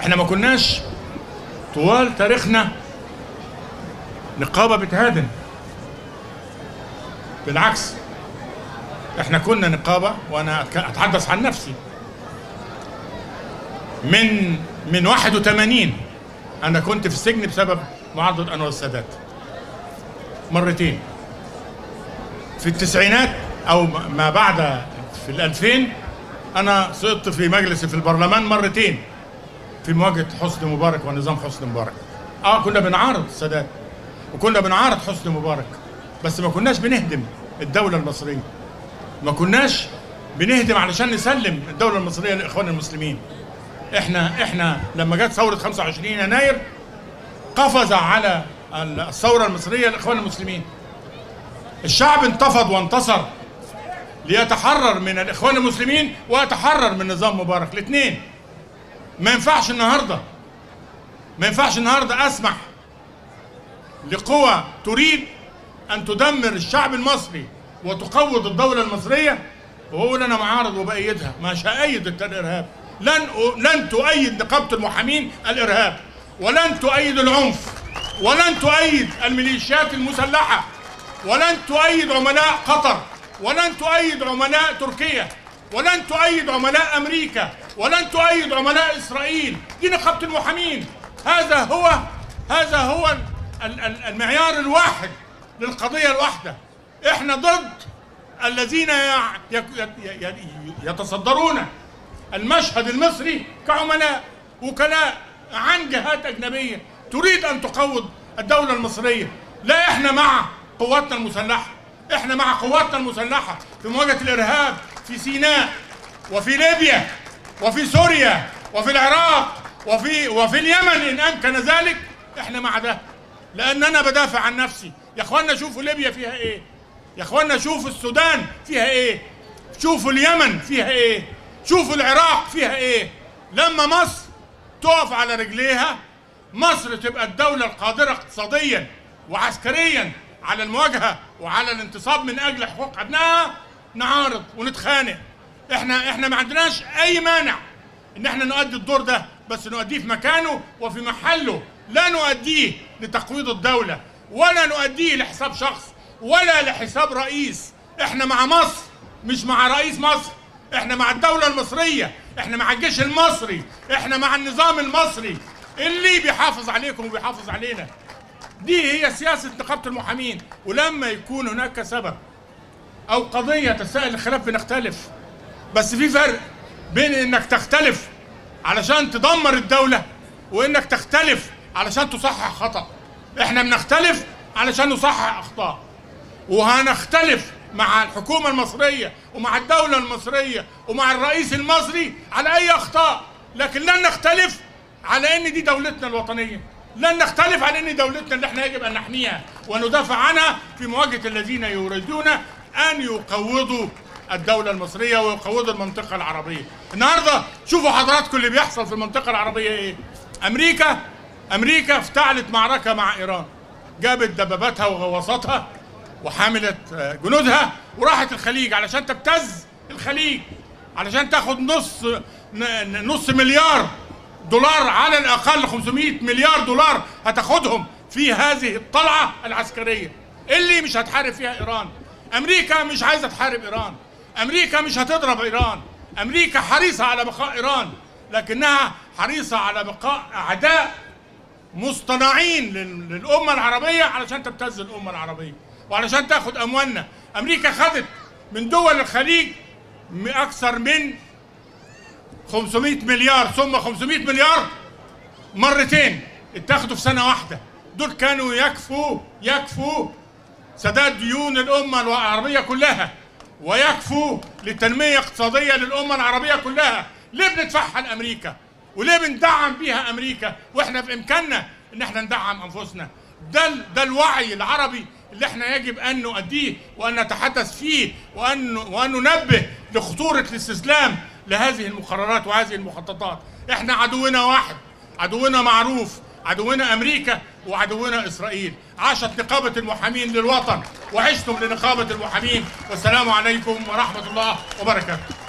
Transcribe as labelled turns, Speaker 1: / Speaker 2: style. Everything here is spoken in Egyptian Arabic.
Speaker 1: احنا ما كناش طوال تاريخنا نقابة بتهادن بالعكس احنا كنا نقابة وانا أتك- اتحدث عن نفسي من من 81 انا كنت في السجن بسبب معارضة انور السادات مرتين في التسعينات او ما بعد في الألفين انا سقطت في مجلس في البرلمان مرتين في مواجهه حسني مبارك ونظام حسني مبارك اه كنا بنعارض السادات وكنا بنعارض حسني مبارك بس ما كناش بنهدم الدوله المصريه ما كناش بنهدم علشان نسلم الدوله المصريه لاخواننا المسلمين احنا احنا لما جت ثوره 25 يناير قفز على الثوره المصريه الاخوان المسلمين الشعب انتفض وانتصر ليتحرر من الاخوان المسلمين ويتحرر من نظام مبارك الاثنين ما ينفعش النهارده ما ينفعش النهارده اسمح لقوى تريد ان تدمر الشعب المصري وتقوض الدوله المصريه واقول انا معارض وبأيدها مش هأيد الارهاب لن لن تؤيد نقابه المحامين الارهاب ولن تؤيد العنف ولن تؤيد الميليشيات المسلحه ولن تؤيد عملاء قطر ولن تؤيد عملاء تركيا ولن تؤيد عملاء امريكا ولن تؤيد عملاء اسرائيل دي نقابه المحامين هذا هو هذا هو ال- ال- المعيار الواحد للقضيه الواحده احنا ضد الذين يع- يك- ي- ي- يتصدرون المشهد المصري كعملاء وكلاء عن جهات اجنبيه تريد ان تقوض الدوله المصريه لا احنا مع قواتنا المسلحه احنا مع قواتنا المسلحه في مواجهه الارهاب في سيناء وفي ليبيا وفي سوريا وفي العراق وفي وفي اليمن ان امكن ذلك احنا مع ده لان انا بدافع عن نفسي يا اخوانا شوفوا ليبيا فيها ايه يا اخوانا شوفوا السودان فيها ايه شوفوا اليمن فيها ايه شوفوا العراق فيها ايه لما مصر تقف على رجليها مصر تبقى الدولة القادرة اقتصاديا وعسكريا على المواجهة وعلى الانتصاب من أجل حقوق أبنائها نعارض ونتخانق احنا احنا ما عندناش أي مانع إن احنا نؤدي الدور ده بس نؤديه في مكانه وفي محله لا نؤديه لتقويض الدولة ولا نؤديه لحساب شخص ولا لحساب رئيس احنا مع مصر مش مع رئيس مصر احنا مع الدولة المصرية احنا مع الجيش المصري احنا مع النظام المصري اللي بيحافظ عليكم وبيحافظ علينا دي هي سياسة نقابة المحامين ولما يكون هناك سبب أو قضية تستاهل الخلاف بنختلف بس في فرق بين إنك تختلف علشان تدمر الدولة وإنك تختلف علشان تصحح خطأ إحنا بنختلف علشان نصحح أخطاء وهنختلف مع الحكومة المصرية ومع الدولة المصرية ومع الرئيس المصري على أي أخطاء لكن لن نختلف على أن دي دولتنا الوطنية لن نختلف على أن دولتنا اللي احنا يجب أن نحميها وندافع عنها في مواجهة الذين يريدون أن يقوضوا الدولة المصرية ويقوضوا المنطقة العربية النهاردة شوفوا حضراتكم اللي بيحصل في المنطقة العربية إيه أمريكا أمريكا افتعلت معركة مع إيران جابت دباباتها وغواصاتها وحملت آه، جنودها وراحت الخليج علشان تبتز الخليج علشان تاخد نص ن- ن- نص مليار دولار على الاقل 500 مليار دولار هتاخدهم في هذه الطلعه العسكريه اللي مش هتحارب فيها ايران امريكا مش عايزه تحارب ايران امريكا مش هتضرب ايران امريكا حريصه على بقاء ايران لكنها حريصه على بقاء اعداء مصطنعين لل- للأمة العربية علشان تبتز الأمة العربية وعلشان تاخد أموالنا أمريكا خدت من دول الخليج م- أكثر من 500 مليار ثم 500 مليار مرتين اتاخدوا في سنة واحدة دول كانوا يكفوا يكفوا سداد ديون الأمة العربية كلها ويكفوا لتنمية اقتصادية للأمة العربية كلها ليه بندفعها لأمريكا وليه بندعم بيها أمريكا وإحنا في إمكاننا إن إحنا ندعم أنفسنا ده ال- ده الوعي العربي اللي إحنا يجب أن نؤديه وأن نتحدث فيه وأن وأن ننبه لخطورة الاستسلام لهذه المقررات وهذه المخططات إحنا عدونا واحد عدونا معروف عدونا امريكا وعدونا اسرائيل عاشت نقابه المحامين للوطن وعشتم لنقابه المحامين والسلام عليكم ورحمه الله وبركاته